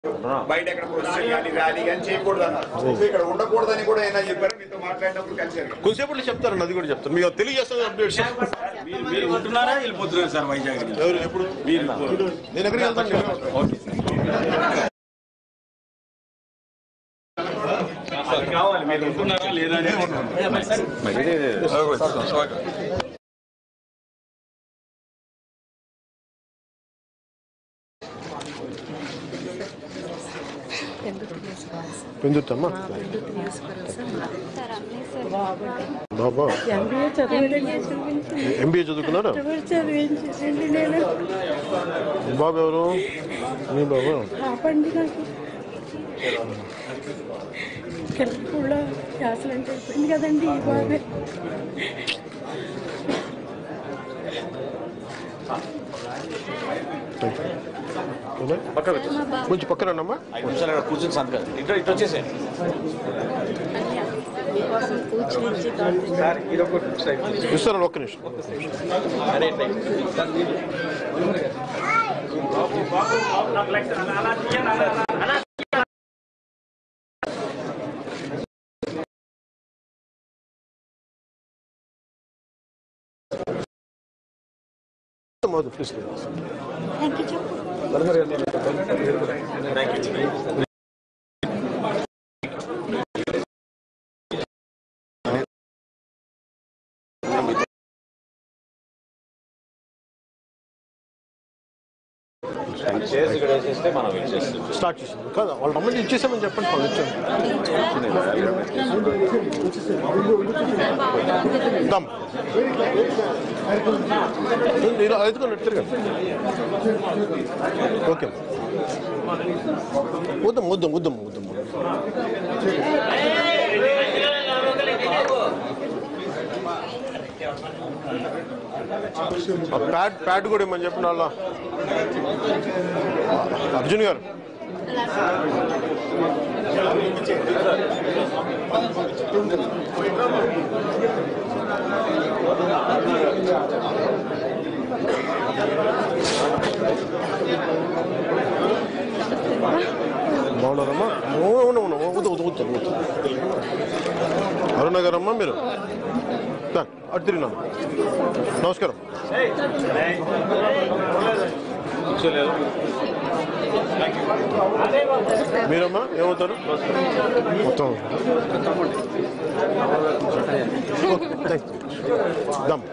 బయట ఎక్కడ ప్రొసెషన్ కానీ ర్యాలీ కానీ చేయకూడదు అన్నారు సో ఇక్కడ ఉండకూడదని కూడా ఏమైనా చెప్పారు మీతో మాట్లాడినప్పుడు కలిసారు కొద్దిసేపట్లో చెప్తారండి అది కూడా చెప్తాను మీకు తెలియజేస్తాను అప్డేట్స్ మీరు మీరు ఉంటున్నారా వెళ్ళిపోతున్నారు సార్ వైజాగ్ ఎవరు ఎప్పుడు మీరు నేను ఎక్కడికి వెళ్తాను కావాలి మీరు ఉంటున్నారా లేదా అనేది పెందుతమ్మా సార్ అన్నీ సార్ బాబా ఎంబీఏ చదివించి ఎంబీఏ చదువుకున్నారా చదివించండి నేను బాబు ఎవరు మీ బాబా ఆపండి నాకు కూడా క్లాసులు అంటే అయిపోయింది కదండి ఈ బాబే పక్కన కొంచెం పక్కన అమ్మా కూర్చొని సంతకాలు ఇటు ఇటు వచ్చేసే మీకోసం కూర్చుని ఇస్తాను ఒక్క నిమిషం మధు ప్లీజ్ థ్యాంక్ యూ చెప్పు చేసి ఇక్కడ వేసేస్తే మనం ఇచ్చేస్తాం స్టార్ట్ చేసింది కాదు వాళ్ళ అమ్మని ఇచ్చేసామని చెప్పండి వాళ్ళు ఇచ్చాను దమ్ మీరు ఐదుకొని ఎట్టారు కదా ఓకే వద్దాం వద్దాం వద్దాం వద్దాం ఆ ప్యాడ్ ప్యాడ్ కూడా ఇమ్మని చెప్పిన వాళ్ళ అర్జున్ గారు బాగున్నారమ్మా అవును అవును వద్దు వద్దు వద్దు వద్దు అరుణ గారమ్మా మీరు దా, అటు తిరిగినాను నమస్కారం మీరమ్మా ఏమవుతారు మొత్తం థ్యాంక్ యూ దమ్